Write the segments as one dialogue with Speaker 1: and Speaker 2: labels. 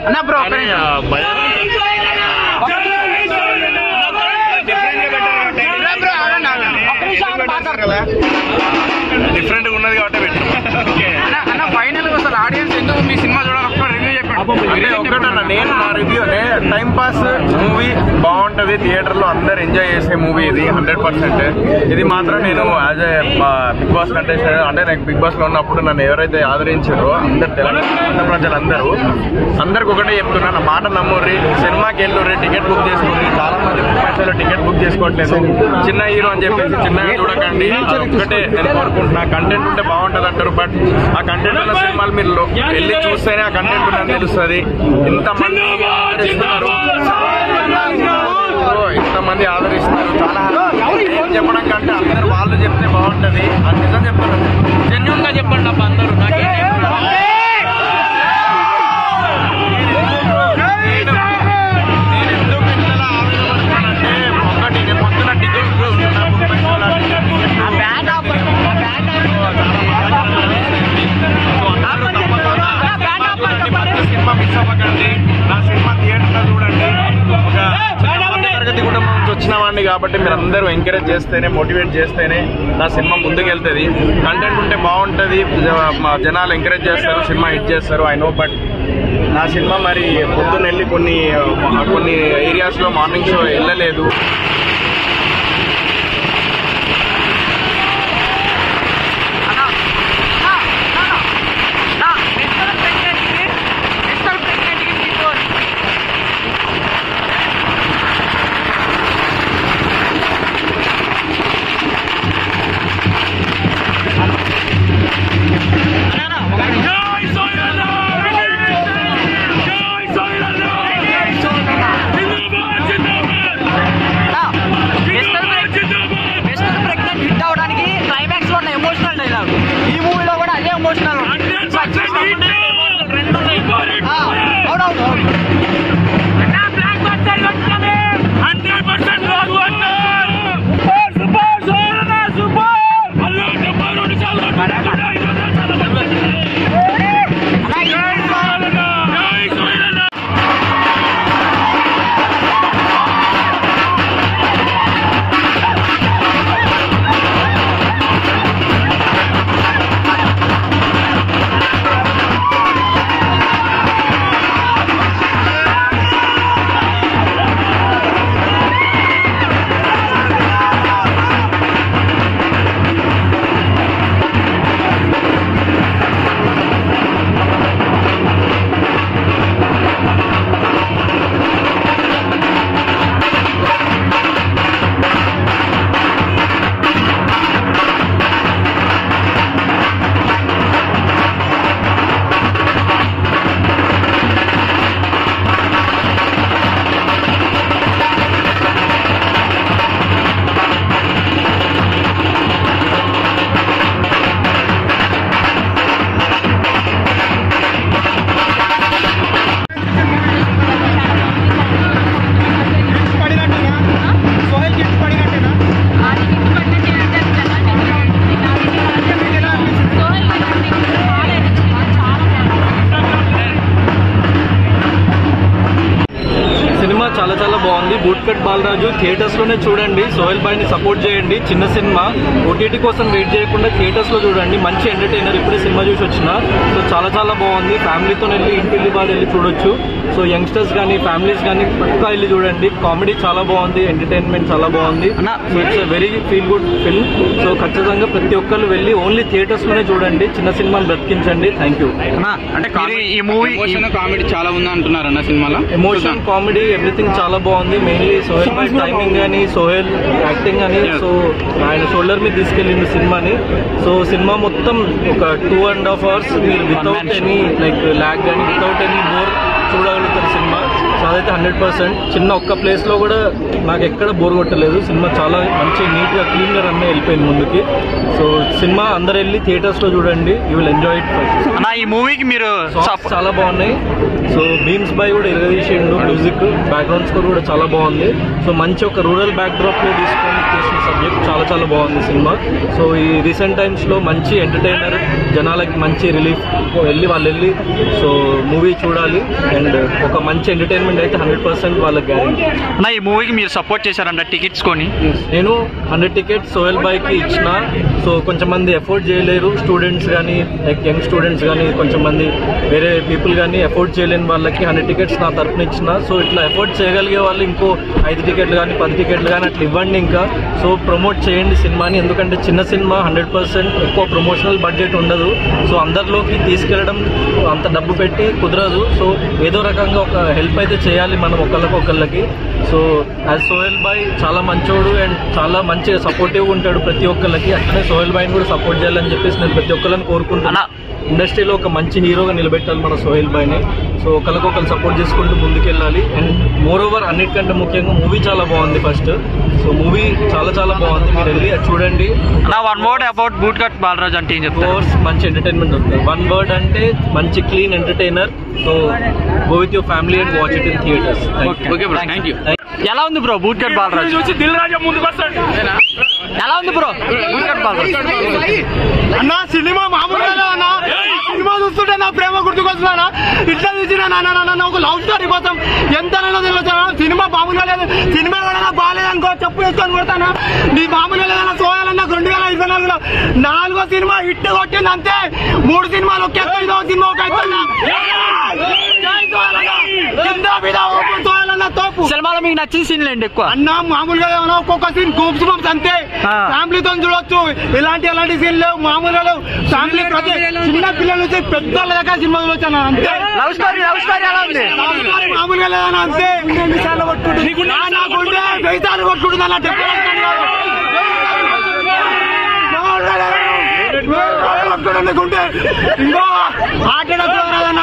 Speaker 1: అన్న బ్రో
Speaker 2: కానీ ఆ భయం డిఫరెంట్ ఉన్నది కాబట్టి పెట్టాం
Speaker 1: అన్న అన్న ఫైనల్ గా అసలు ఆడియన్స్ ఎందుకు మీ సినిమా చూడాలి ఒక్క రివ్యూ చెప్పండి
Speaker 2: అంటే ఒక్కటన్నా నేను నా రివ్యూ టైం పాస్ మూవీ బాగుంటది థియేటర్ లో అందరు ఎంజాయ్ చేసే మూవీ ఇది హండ్రెడ్ పర్సెంట్ ఇది మాత్రం నేను as a Bigg Boss contestant అంటే నాకు బిగ్ బాస్ లో ఉన్నప్పుడు నన్ను ఎవరైతే ఆదరించారో అందరు తెలంగాణ ప్రజలందరూ అందరికి ఒకటే చెప్తున్నా నా మాట నమ్ముర్రి సినిమాకి వెళ్ళుర్రి టికెట్ బుక్ చేసుకోండి చాలా మంది పైసలు టికెట్ బుక్ చేసుకోవట్లేదు చిన్న హీరో అని చెప్పేసి చిన్నగా చూడకండి ఒక్కటే నేను కోరుకుంటున్నా కంటెంట్ ఉంటే బాగుంటది అంటారు బట్ ఆ కంటెంట్ ఉన్న సినిమాలు మీరు లో- వెళ్ళి చూస్తేనే ఆ కంటెంట్ ఉన్నది తెలుస్తుంది ఇంతమంది ఆదరిస్తున్నారు ఓ, ఇంతమంది ఆదరిస్తున్నారు చాలా ఏం చెప్పడం కంటే అందరు వాళ్ళు చెప్తే బాగుంటది అది నిజం చెప్తున్నారు
Speaker 1: జెన్యున్ గా చెప్పండి అబ్బా అందరూ నాకేం
Speaker 2: నేను ఎందుకు ఇంతలా ఆవేదపడుతున్నానంటే ఒకటి నేను పొద్దున టికెట్ ఉంటున్నా ముప్పై రూపాయల టికెట్ సినిమా మిస్ అవ్వకండి నా సినిమా థియేటర్ లో చూడండి ఒక చిన్న మధ్య తరగతి కుటుంబం నుంచి వచ్చిన వాడిని కాబట్టి మీరు అందరూ ఎంకరేజ్ చేస్తేనే మోటివేట్ చేస్తేనే నా సినిమా ముందుకు వెళ్తుంది కంటెంట్ ఉంటే బాగుంటుంది మా జనాలు ఎంకరేజ్ చేస్తారు సినిమా హిట్ చేస్తారు ఐ నో బట్ నా సినిమా మరి పొద్దున్న వెళ్ళి కొన్ని కొన్ని ఏరియాస్ లో మార్నింగ్ షో వెళ్ళలేదు
Speaker 3: మిస్టర్ ప్రెగ్నెంట్ హిట్ అవడానికి క్లైమాక్స్ లో ఉన్న ఎమోషనల్ డైలాగ్ ఈ మూవీలో కూడా అదే ఎమోషనల్ అవునవును
Speaker 4: సినిమా చాలా చాలా బాగుంది బూట్కట్ బాలరాజు థియేటర్స్ లోనే చూడండి సోహెల్ బాయ్ ని సపోర్ట్ చేయండి చిన్న సినిమా ఓటీటీ కోసం వెయిట్ చేయకుండా థియేటర్స్ లో చూడండి మంచి ఎంటర్టైనర్ ఇప్పుడే సినిమా చూసి వచ్చిన సో చాలా చాలా బాగుంది ఫ్యామిలీతో వెళ్ళి ఇంటిల్లి బాగా వెళ్ళి చూడొచ్చు సో యంగ్స్టర్స్ కానీ ఫ్యామిలీస్ కానీ పక్కా వెళ్ళి చూడండి కామెడీ చాలా బాగుంది ఎంటర్టైన్మెంట్ చాలా బాగుంది so it's very feel good film so ఖచ్చితంగా ప్రతి ఒక్కరు వెళ్ళి ఓన్లీ థియేటర్స్ లోనే చూడండి చిన్న సినిమాని బ్రతికించండి థ్యాంక్ యూ
Speaker 1: అంటే ఈ మూవీ కామెడీ చాలా ఉంది అంటున్నారు అన్న సినిమాలో
Speaker 4: ఎమోషన్ కామెడీ ఎవ్రీథింగ్ చాలా బాగుంది మెయిన్లీ సోహెల్ బై టైమింగ్ కానీ సోహెల్ యాక్టింగ్ అని సో ఆయన షోల్డర్ మీద తీసుకెళ్ళింది సినిమాని సో సినిమా మొత్తం ఒక టూ అండ్ హాఫ్ అవర్స్ మీరు వితౌట్ ఎనీ లైక్ ల్యాగ్ కానీ వితౌట్ ఎనీ బోర్ చూడగలుగుతారు సినిమా సో అదైతే హండ్రెడ్ పర్సెంట్ చిన్న ఒక్క ప్లేస్ లో కూడా నాకు ఎక్కడ బోర్ కొట్టలేదు సినిమా చాలా మంచి నీట్ గా క్లీన్ గా రన్ వెళ్ళిపోయింది ముందుకి సో సినిమా అందరు వెళ్ళి థియేటర్స్ లో చూడండి you will enjoy it first
Speaker 3: అన్న ఈ మూవీకి మీరు
Speaker 4: సాంగ్స్ చాలా బాగున్నాయి సో బీమ్స్ బై కూడా ఇరగదీసిండు మ్యూజిక్ బ్యాక్గ్రౌండ్ స్కోర్ కూడా చాలా బాగుంది సో మంచి ఒక రూరల్ బ్యాక్ డ్రాప్ లో తీసుకొని చేసిన సబ్జెక్ట్ చాలా చాలా బాగుంది సినిమా సో ఈ రీసెంట్ టైమ్స్ లో మంచి ఎంటర్టైనర్ జనాలకి మంచి రిలీఫ్ వెళ్ళి వాళ్ళు వెళ్ళి సో మూవీ చూడాలి అండ్ ఒక మంచి ఎంటర్టైన్మెంట్ అయితే హండ్రెడ్ పర్సెంట్ వాళ్ళకి గ్యారెంటీ
Speaker 3: అన్న ఈ మూవీకి మీరు సపోర్ట్ చేశారంట టికెట్స్ కొని
Speaker 4: నేను హండ్రెడ్ టికెట్స్ సోయల్ బాయ్కి ఇచ్చిన సో కొంచెం మంది ఎఫోర్డ్ చేయలేరు స్టూడెంట్స్ కానీ లైక్ యంగ్ స్టూడెంట్స్ కానీ కొంచెం మంది వేరే పీపుల్ కానీ ఎఫోర్డ్ చేయలేని వాళ్ళకి హండ్రెడ్ టికెట్స్ నా తరపున ఇచ్చిన సో ఇట్లా ఎఫోర్డ్ చేయగలిగే వాళ్ళు ఇంకో ఐదు టికెట్లు కానీ పది టికెట్లు కానీ అట్లా ఇవ్వండి ఇంకా సో ప్రమోట్ చేయండి సినిమాని ఎందుకంటే చిన్న సినిమా హండ్రెడ్ పర్సెంట్ ఎక్కువ ప్రమోషనల్ బడ్జెట్ ఉండదు సో అందరిలోకి తీసుకెళ్ళడం అంత డబ్బు పెట్టి కుదరదు సో ఏదో రకంగా ఒక హెల్ప్ అయితే చేయాలి మనం ఒకళ్ళకి ఒకళ్ళకి సో యాజ్ సోహెల్ బాయ్ చాలా మంచోడు అండ్ చాలా మంచిగా సపోర్టివ్ ఉంటాడు ప్రతి ఒక్కళ్ళకి అట్లనే సోహెల్ బాయ్ని కూడా సపోర్ట్ చేయాలని చెప్పేసి నేను ప్రతి ఒక్కళ్ళని కోరుకుంటున్నా ఇండస్ట్రీలో ఒక మంచి హీరోగా నిలబెట్టాలి మన సోహెల్ బాయ్ని సో ఒకరికొకరు సపోర్ట్ చేసుకుంటూ ముందుకెళ్ళాలి అండ్ మోర్ ఓవర్ అన్నిటికంటే ముఖ్యంగా మూవీ చాలా బాగుంది ఫస్ట్ సో మూవీ చాలా చాలా బాగుంది మీరు వెళ్ళి అది చూడండి
Speaker 3: అన్న one word about boot cut Balaraj అంటే ఏం చెప్తారు
Speaker 4: కోర్స్ మంచి ఎంటర్టైన్మెంట్ ఉంటుంది వన్ వర్డ్ అంటే మంచి clean entertainer so go with your family and watch it in theatres
Speaker 3: okay bro thank you ఎలా ఉంది బ్రో బూట్ కట్ బాలరాజ్
Speaker 1: చూసి దిల్ రాజా ముందుకు వస్తాడు
Speaker 3: ఎలా ఉంది బ్రో బూట్ కట్ బాలరాజ్
Speaker 5: అన్న సినిమా మామూలుగా అన్న సినిమా చూస్తుంటే నా ప్రేమ గుర్తుకొస్తున్నా ఇట్లా చూసిన నాన్న నాన్న ఒక లవ్ స్టోరీ కోసం ఎంత తెలియదు సినిమా మామూలుగా లేదు సినిమా కూడా బాగాలేదు అనుకో చెప్పు వేసుకొని కొడతాను నీ మామూలుగా లేదన్న సోయాలన్న రెండు వేల ఇరవై నాలుగులో నాలుగో సినిమా హిట్ కొట్టింది అంతే మూడు సినిమాలు ఒకే ఐదో సినిమా ఒక ఎత్తు. జై సోయాలన్న. కింద మీద ఊపు సోయాలన్న తోపు
Speaker 3: సినిమాలో మీకు నచ్చిన సీన్లు ఏంటి ఎక్కువ
Speaker 5: అన్న మామూలుగా ఏమన్నా ఒక్కొక్క సీన్ గూప్స్ బంప్స్ అంతే
Speaker 3: ఆ.
Speaker 5: ఫ్యామిలీతో చూడొచ్చు ఇలాంటి ఎలాంటి సీన్ లేవు మామూలుగా లేవు ఫ్యామిలీ ప్రతి చిన్న పిల్లల నుంచి పెద్దోళ్ళ దాకా సినిమా చూడొచ్చు అన్న అంతే
Speaker 3: లవ్ స్టోరీ లవ్ స్టోరీ ఎలా ఉంది
Speaker 5: లవ్ స్టోరీ మామూలుగా లేదన్న అంతే ఎన్నిసార్లు కొట్టుకుంటుంది నా- నా గుండె వెయ్యి సార్లు కొట్టుకుంటుంది అన్న డెబ్బై లక్షలు కాదు. మామూలుగా లేదన్న. కొట్టుకుంటుంది గుండె ఇంకో హార్ట్ అటాక్ రాదన్న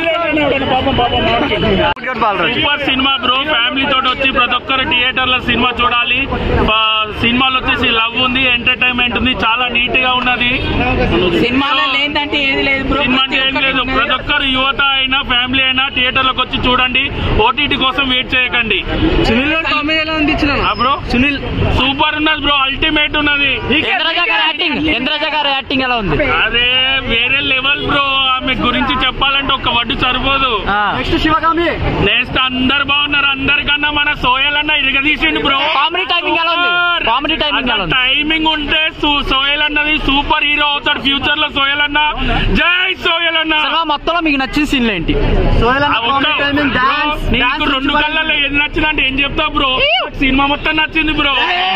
Speaker 3: బూట్ కట్ బాలరాజ్
Speaker 1: సూపర్ సినిమా బ్రో ఫ్యామిలీ తోటి వచ్చి ప్రతి ఒక్కరు థియేటర్ లో సినిమా చూడాలి ఆ, సినిమాలో వచ్చేసి లవ్ ఉంది ఎంటర్టైన్మెంట్ ఉంది చాలా నీట్ గా ఉన్నది
Speaker 6: సినిమాలో లేదంటే ఏది లేదు బ్రో
Speaker 1: సినిమా అంటే ఏం లేదు ప్రతి ఒక్కరు యువత అయినా ఫ్యామిలీ అయినా థియేటర్ లోకి వచ్చి చూడండి ఓటీటీ కోసం వెయిట్ చేయకండి
Speaker 6: సునీల్ కామెడీ ఎలా అనిపించిన
Speaker 1: ఆ బ్రో సునీల్ సూపర్ ఉన్నది బ్రో అల్టిమేట్ ఉన్నది
Speaker 3: ఇంద్రజ గారి యాక్టింగ్ ఇంద్రజ గారి యాక్టింగ్ ఎలా ఉంది
Speaker 1: అదే వేరే లెవెల్ బ్రో ఆమె గురించి చెప్పాలంటే ఒక వడ్డు సరిపోదు
Speaker 3: ఆ.
Speaker 5: నెక్స్ట్ శివగామి
Speaker 1: నెక్స్ట్ అందరు బాగున్నారు అందరికన్నా మన సోయల్ అన్న ఇరగదీసిండు బ్రో
Speaker 3: Comedy timing ఎలా ఉంది? Comedy timing ఎలా ఉంది?
Speaker 1: టైమింగ్ ఉంటే సు- సోయల్ అన్నది సూపర్ హీరో అవుతాడు ఫ్యూచర్ లో సోయల్ అన్న జై సోయల్ అన్న
Speaker 3: సినిమా మొత్తంలో మీకు నచ్చిన సీన్లు ఏంటి
Speaker 1: ఆ ఒక్క- బ్రో, నీకు రెండు కళ్ళల్లో ఏది నచ్చిందంటే ఏం చెప్తావు బ్రో సినిమా మొత్తం నచ్చింది బ్రో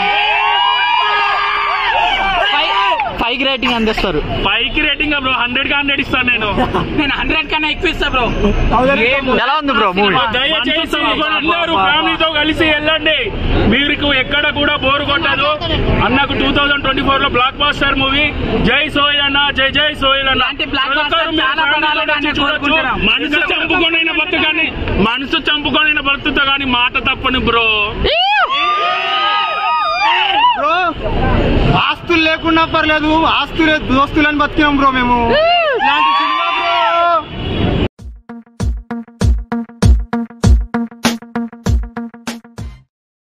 Speaker 3: ఫైవ్ రేటింగ్ అందిస్తారు
Speaker 1: పైకి రేటింగ్ బ్రో హండ్రెడ్ గా హండ్రెడ్ ఇస్తాను నేను
Speaker 6: నేను హండ్రెడ్ కన్నా ఎక్కువ ఇస్తా బ్రో
Speaker 3: ఎలా ఉంది బ్రో మూవీ
Speaker 1: దయచేసి అందరూ ఫ్యామిలీతో కలిసి వెళ్ళండి మీకు ఎక్కడ కూడా బోర్ కొట్టదు అన్నకు టూ థౌజండ్ ట్వంటీ ఫోర్ లో బ్లాక్ బాస్టర్ మూవీ జై సోయల్ అన్న జై జై సోయల్ అన్న
Speaker 6: ఇలాంటి blockbuster
Speaker 1: ప్రతి ఒక్కరు మీరు
Speaker 6: చాలా
Speaker 1: ఫ్యామిలీతో
Speaker 6: పడాలని
Speaker 1: వచ్చి
Speaker 6: నేను
Speaker 1: చూడొచ్చు.
Speaker 6: కోరుకుంటున్నాం.
Speaker 1: మనసు చంపుకొనైన బతు కానీ మనసు చంపుకొనైన బతుకుతా కానీ మాట తప్పని బ్రో
Speaker 5: బ్రో ఆస్తులు లేకున్నా పర్లేదు ఆస్తులే దోస్తులని బతికినాం బ్రో మేము